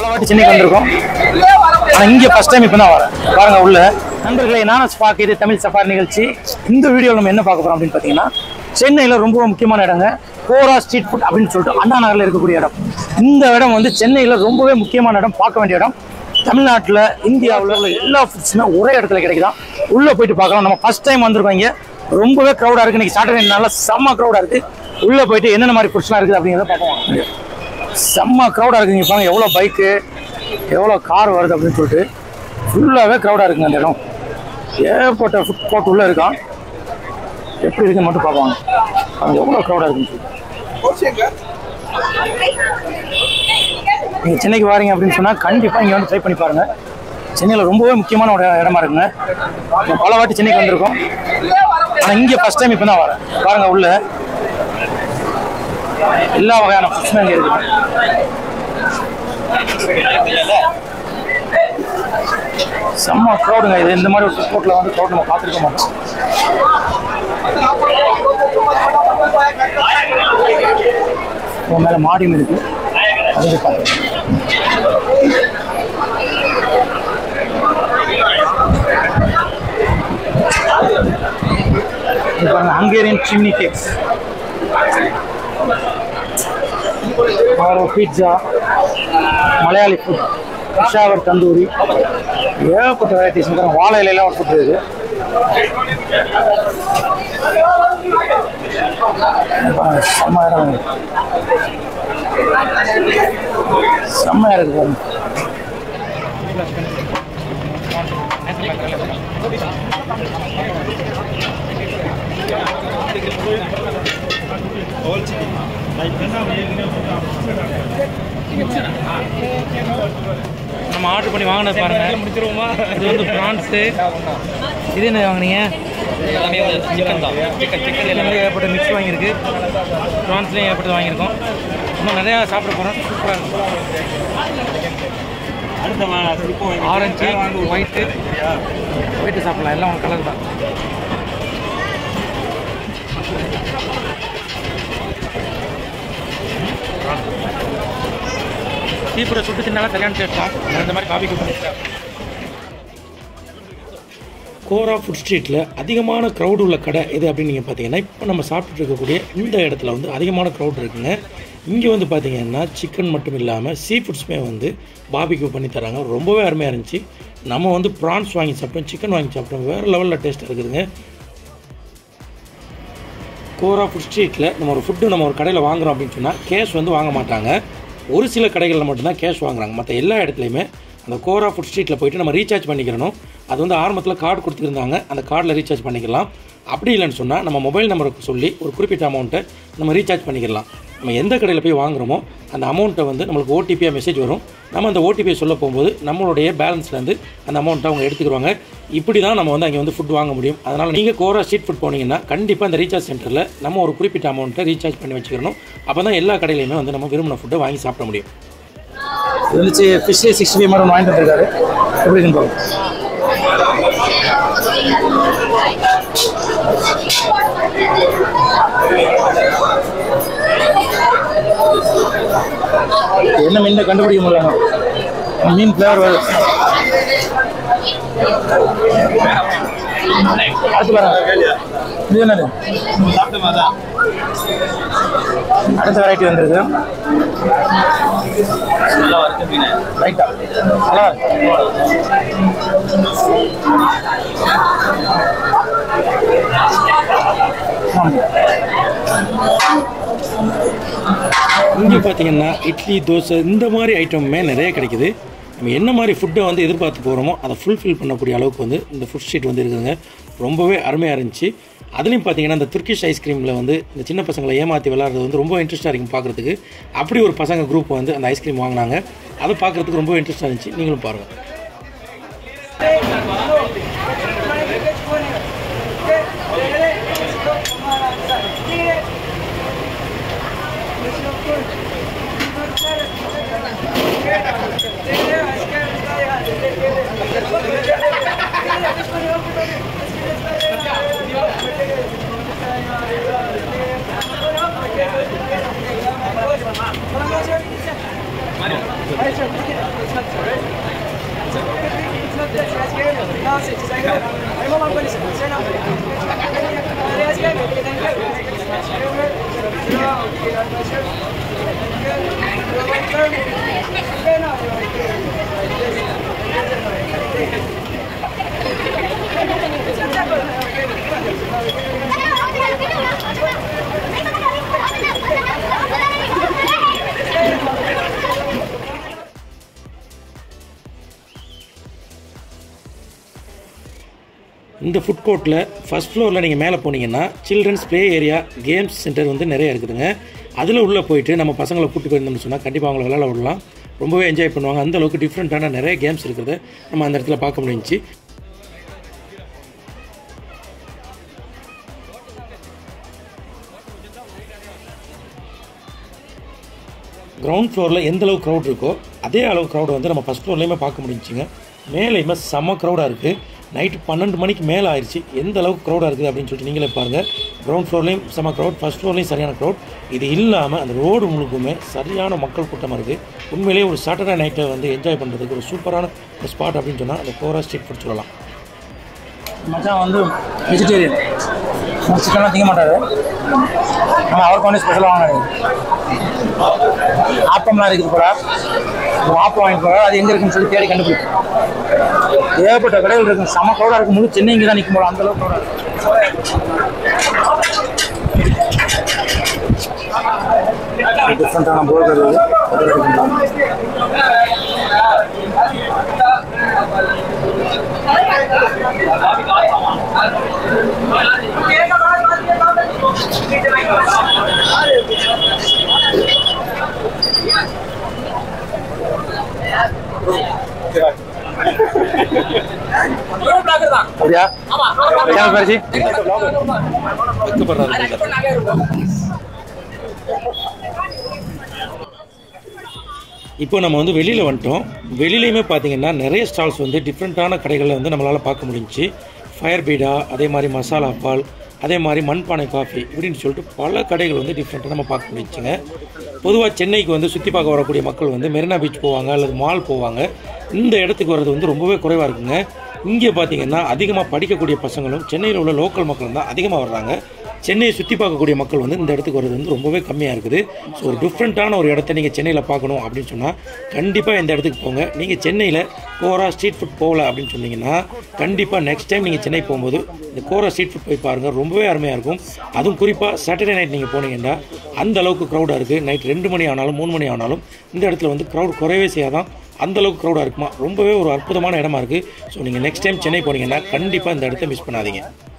பல வாட்டி சென்னைக்கு வந்திருக்கோம் ஆனால் இங்கே ஃபர்ஸ்ட் டைம் இப்போ தான் வரேன் பாருங்க உள்ள நண்பர்களே நானும் பார்க்க இது தமிழ் சஃபாரி நிகழ்ச்சி இந்த வீடியோவில் நம்ம என்ன பார்க்க போகிறோம் அப்படின்னு பார்த்தீங்கன்னா சென்னையில் ரொம்ப முக்கியமான இடங்க கோரா ஸ்ட்ரீட் ஃபுட் அப்படின்னு சொல்லிட்டு அண்ணா நகரில் இருக்கக்கூடிய இடம் இந்த இடம் வந்து சென்னையில் ரொம்பவே முக்கியமான இடம் பார்க்க வேண்டிய இடம் தமிழ்நாட்டில் இந்தியாவில் உள்ள எல்லா ஃபுட்ஸுமே ஒரே இடத்துல கிடைக்குதான் உள்ளே போயிட்டு பார்க்கலாம் நம்ம ஃபர்ஸ்ட் டைம் வந்திருக்கோம் இங்கே ரொம்பவே க்ரௌடாக இருக்குது இன்னைக்கு சாட்டர்டே நாளில் செம்ம க்ரௌடாக இருக்குது உள்ளே போயிட்டு என்னென்ன மாதிரி ஃபுட்ஸ்லாம் இருக்குது அப்படிங்கிறத பார்ப்போம் செம்ம க்ரௌடாக இருக்குங்க பாருங்க எவ்வளோ பைக்கு எவ்வளோ கார் வருது அப்படின்னு சொல்லிட்டு ஃபுல்லாகவே க்ரௌடாக இருக்குங்க அந்த இடம் ஏகப்பட்ட ஃபுட் கோர்ட் உள்ளே இருக்கான் எப்படி இருக்குன்னு மட்டும் பார்ப்பாங்க அவங்க எவ்வளோ க்ரௌடாக இருக்குன்னு சொல்லிட்டு நீங்கள் சென்னைக்கு வாரீங்க அப்படின்னு சொன்னால் கண்டிப்பாக இங்கே வந்து ட்ரை பண்ணி பாருங்கள் சென்னையில் ரொம்பவே முக்கியமான ஒரு இடமா இருக்குங்க நம்ம பல வாட்டி சென்னைக்கு வந்திருக்கோம் ஆனால் இங்கே ஃபஸ்ட் டைம் இப்போ தான் வரேன் பாருங்க உள்ள எல்லா வகையான ஃபுட்ஸுமே அங்கே இருக்குது செம்ம க்ரௌடுங்க இது இந்த மாதிரி ஒரு ஃபுட் கோர்ட்டில் வந்து க்ரௌட் நம்ம பார்த்துருக்க மாட்டோம் உன் மேலே மாடியும் இருக்கு அது போய் பார்த்துக்கலாம் இது பாருங்க Hungarian chimney cakes pizza Malayali food Peshawar tandoori ஏகப்பட்ட வெரைட்டிஸ் வாழை இலையெல்லாம் ஒரு ஃபுட் இருக்குது பாருங்க, செம்ம இடம் இது. செம்மையா இருக்கு பாருங்க நம்ம ஆர்டர் பண்ணி வாங்கினது பாருங்க முடிச்சிருவோமா இது வந்து ப்ரான்ஸு இது என்ன வாங்குனீங்க எல்லாமே சிக்கன் தான் சிக்கன் சிக்கன் எல்லாமே ஏற்பட்ட மிக்ஸ் வாங்கியிருக்கு ப்ரான்ஸ்லேயும் ஏற்பட்டு வாங்கியிருக்கோம் இன்னும் நிறையா சாப்பிட போகிறோம் சூப்பராக இருக்கும் அடுத்த ஆரஞ்சு ஒயிட்டு ஒயிட்டு சாப்பிடலாம் எல்லாம் உங்க கலர் தான் டீப்புரை சுட்டு தின்னாலும் சரியான டேஸ்ட் தான் இந்த மாதிரி காஃபி குடிச்சு கோரா ஃபுட் ஸ்ட்ரீட்டில் அதிகமான க்ரௌட் உள்ள கடை எது அப்படின்னு நீங்கள் பார்த்தீங்கன்னா இப்போ நம்ம சாப்பிட்டுட்டு இருக்கக்கூடிய இந்த இடத்துல வந்து அதிகமான க்ரௌட் இருக்குங்க இங்கே வந்து பார்த்தீங்கன்னா சிக்கன் மட்டும் இல்லாமல் சீ ஃபுட்ஸுமே வந்து பாபிக்யூ பண்ணி தராங்க ரொம்பவே அருமையாக இருந்துச்சு நம்ம வந்து ப்ரான்ஸ் வாங்கி சாப்பிட்டோம் சிக்கன் வாங்கி சாப்பிட்டோம் வேறு லெவலில் டேஸ்ட் இருக்குதுங்க கோரா ஃபுட் ஸ்ட்ரீட்டில் நம்ம ஒரு ஃபுட்டு நம்ம ஒரு கடையில் வாங்குறோம் அப்படின்னு சொன்னால் கேஷ் வந்து வாங்க மாட்டாங்க ஒரு சில கடைகளில் மட்டும்தான் கேஷ் வாங்குறாங்க மற்ற எல்லா இடத்துலையுமே அந்த கோரா ஃபுட் ஸ்ட்ரீட்டில் போயிட்டு நம்ம ரீசார்ஜ் பண்ணிக்கிறணும் அது வந்து ஆரம்பத்தில் கார்டு கொடுத்துருந்தாங்க அந்த கார்டில் ரீசார்ஜ் பண்ணிக்கலாம் அப்படி இல்லைன்னு சொன்னால் நம்ம மொபைல் நம்பருக்கு சொல்லி ஒரு குறிப்பிட்ட அமௌண்ட்டை நம்ம ரீசார்ஜ் பண்ணிக்கலாம் நம்ம எந்த கடையில் போய் வாங்குறோமோ அந்த அமௌண்ட்டை வந்து நம்மளுக்கு ஓடிபியாக மெசேஜ் வரும் நம்ம அந்த ஓடிபியை சொல்ல போகும்போது நம்மளுடைய பேலன்ஸ்லேருந்து அந்த அமௌண்ட்டை அவங்க எடுத்துக்கிடுவாங்க இப்படி தான் நம்ம வந்து அங்கே வந்து ஃபுட் வாங்க முடியும் அதனால் நீங்கள் கோரா ஸ்ட்ரீட் ஃபுட் போனீங்கன்னா கண்டிப்பாக அந்த ரீசார்ஜ் சென்டரில் நம்ம ஒரு குறிப்பிட்ட அமௌண்ட்டை ரீசார்ஜ் பண்ணி வச்சுக்கிறணும் அப்போ தான் எல்லா கடையிலையுமே வந்து நம்ம விரும்பின ஃபுட்டை வாங்கி சாப்பிட முடியும் இது வந்துச்சு ஃபிஷ்ஷே சிக்ஸ்டி ஃபைவ் மட்டும் வாங்கிட்டு வந்திருக்காரு எப்படி இருக்குன்னு பாருங்க என்ன மீன் கண்டுபிடிக்க முடியல மீன் ஃப்ளேவர் வருது அடுத்து பாருங்க இது என்னது அடுத்த வெரைட்டி வந்திருக்கு ரைட்டா நல்லா இருக்கு. இங்கே பார்த்தீங்கன்னா இட்லி தோசை இந்த மாதிரி ஐட்டமுமே நிறைய கிடைக்குது நம்ம என்ன மாதிரி ஃபுட்டை வந்து எதிர்பார்த்து போகிறோமோ அதை ஃபுல்ஃபில் பண்ணக்கூடிய அளவுக்கு வந்து இந்த ஃபுட் ஸ்ட்ரீட் வந்து இருக்குதுங்க ரொம்பவே அருமையாக இருந்துச்சு அதுலேயும் பார்த்தீங்கன்னா இந்த துர்க்கிஷ் ஐஸ்கிரீமில் வந்து இந்த சின்ன பசங்களை ஏமாற்றி விளாட்றது வந்து ரொம்ப இன்ட்ரெஸ்ட்டாக இருக்கும் பார்க்குறதுக்கு அப்படி ஒரு பசங்க குரூப் வந்து அந்த ஐஸ்கிரீம் வாங்கினாங்க அதை பார்க்குறதுக்கு ரொம்ப இன்ட்ரெஸ்ட்டாக இருந்துச்சு நீங்களும் பாருங்கள் இந்த ஃபுட் கோர்ட்டில் ஃபஸ்ட் ஃப்ளோரில் நீங்கள் மேலே போனீங்கன்னா children's play area games centre வந்து நிறைய இருக்குதுங்க அதில் உள்ளே போயிட்டு நம்ம பசங்களை கூட்டு போயிருந்தோம்னு சொன்னால் கண்டிப்பாக அவங்கள விளையாட விடலாம் ரொம்பவே என்ஜாய் பண்ணுவாங்க அந்த அளவுக்கு டிஃப்ரெண்ட்டான நிறைய கேம்ஸ் இருக்கிறத நம்ம அந்த இடத்துல பார்க்க முடிஞ்சுச்சு கிரவுண்ட் ஃப்ளோரில் எந்த அளவு க்ரௌட் இருக்கோ அதே அளவு க்ரௌட் வந்து நம்ம ஃபஸ்ட் ஃப்ளோர்லேயுமே பார்க்க முடிஞ்சுங்க மேலேயுமே செம்ம க்ரௌடாக இருக்குது நைட்டு பன்னெண்டு மணிக்கு மேலே ஆயிடுச்சு எந்த அளவுக்கு க்ரௌடாக இருக்குது அப்படின்னு சொல்லிட்டு நீங்களே பாருங்கள் கிரவுண்ட் ஃப்ளோர்லேயும் செம்ம க்ரௌட் ஃபஸ்ட் ஃப்ளோர்லேயும் சரியான க்ரௌட் இது இல்லாமல் அந்த ரோடு முழுக்குமே சரியான மக்கள் கூட்டமாக இருக்குது உண்மையிலேயே ஒரு சாட்டர்டே நைட்டை வந்து என்ஜாய் பண்ணுறதுக்கு ஒரு சூப்பரான ஒரு ஸ்பாட் அப்படின்னு சொன்னால் அந்த கோரா ஸ்ட்ரீட் ஃபுட் சொல்லலாம் மச்சான் வந்து வெஜிடேரியன் சிக்கன்லாம் திங்க மாட்டாரு ஆனால் அவருக்கு வந்து ஸ்பெஷலாக வாங்கினாரு ஆப்பம்லாம் இருக்குது போல ஒரு ஆப்பம் வாங்கிட்டு போகிறார் அது எங்கே இருக்குன்னு சொல்லி தேடி கண்டுபிடிக்கும் ஏகப்பட்ட கடைகள் இருக்கு செம க்ரௌடாக இருக்கு முழு சென்னை இங்கே தான் நிற்கும் போல அந்த அளவுக்கு க்ரௌடாக இருக்கு டிஃப்ரெண்ட்டான போர்கர் அப்படியா சேனல் பேரிச்சு இப்போ நம்ம வந்து வெளியில் வந்துட்டோம் வெளியிலையுமே பார்த்தீங்கன்னா நிறைய ஸ்டால்ஸ் வந்து டிஃப்ரெண்ட்டான கடைகளில் வந்து நம்மளால் பார்க்க முடிஞ்சுச்சு ஃபயர் பீடா அதே மாதிரி மசாலா பால் அதே மாதிரி மண்பானை காஃபி இப்படின்னு சொல்லிட்டு பல கடைகள் வந்து டிஃப்ரெண்ட்டாக நம்ம பார்க்க முடிஞ்சுங்க பொதுவாக சென்னைக்கு வந்து சுற்றி பார்க்க வரக்கூடிய மக்கள் வந்து மெரினா பீச் போவாங்க அல்லது மால் போவாங்க இந்த இடத்துக்கு வர்றது வந்து ரொம்பவே குறைவாக இருக்குங்க இங்கே பார்த்தீங்கன்னா அதிகமாக படிக்கக்கூடிய பசங்களும் சென்னையில் உள்ள லோக்கல் மக்களும் தான் அதிகமாக வர்றாங்க சென்னையை சுற்றி பார்க்கக்கூடிய மக்கள் வந்து இந்த இடத்துக்கு வர்றது வந்து ரொம்பவே கம்மியாக இருக்குது ஸோ ஒரு டிஃப்ரெண்ட்டான ஒரு இடத்த நீங்கள் சென்னையில் பார்க்கணும் அப்படின்னு சொன்னால் கண்டிப்பாக இந்த இடத்துக்கு போங்க நீங்கள் சென்னையில் கோரா ஸ்ட்ரீட் ஃபுட் போகல அப்படின்னு சொன்னீங்கன்னா கண்டிப்பாக நெக்ஸ்ட் டைம் நீங்கள் சென்னை போகும்போது இந்த கோரா ஸ்ட்ரீட் ஃபுட் போய் பாருங்கள் ரொம்பவே அருமையாக இருக்கும் அதுவும் குறிப்பாக சாட்டர்டே நைட் நீங்கள் போனீங்கன்னா அந்த அளவுக்கு க்ரௌடாக இருக்குது நைட் ரெண்டு மணி ஆனாலும் மூணு மணி ஆனாலும் இந்த இடத்துல வந்து க்ரௌட் குறையவே செய்யாதான் அந்த அளவுக்கு க்ரௌடாக இருக்குமா ரொம்பவே ஒரு அற்புதமான இடமா இருக்குது ஸோ நீங்கள் நெக்ஸ்ட் டைம் சென்னை போனீங்கன்னா கண்டிப்பாக இந்த இடத்த மிஸ் பண்ணாதீங்க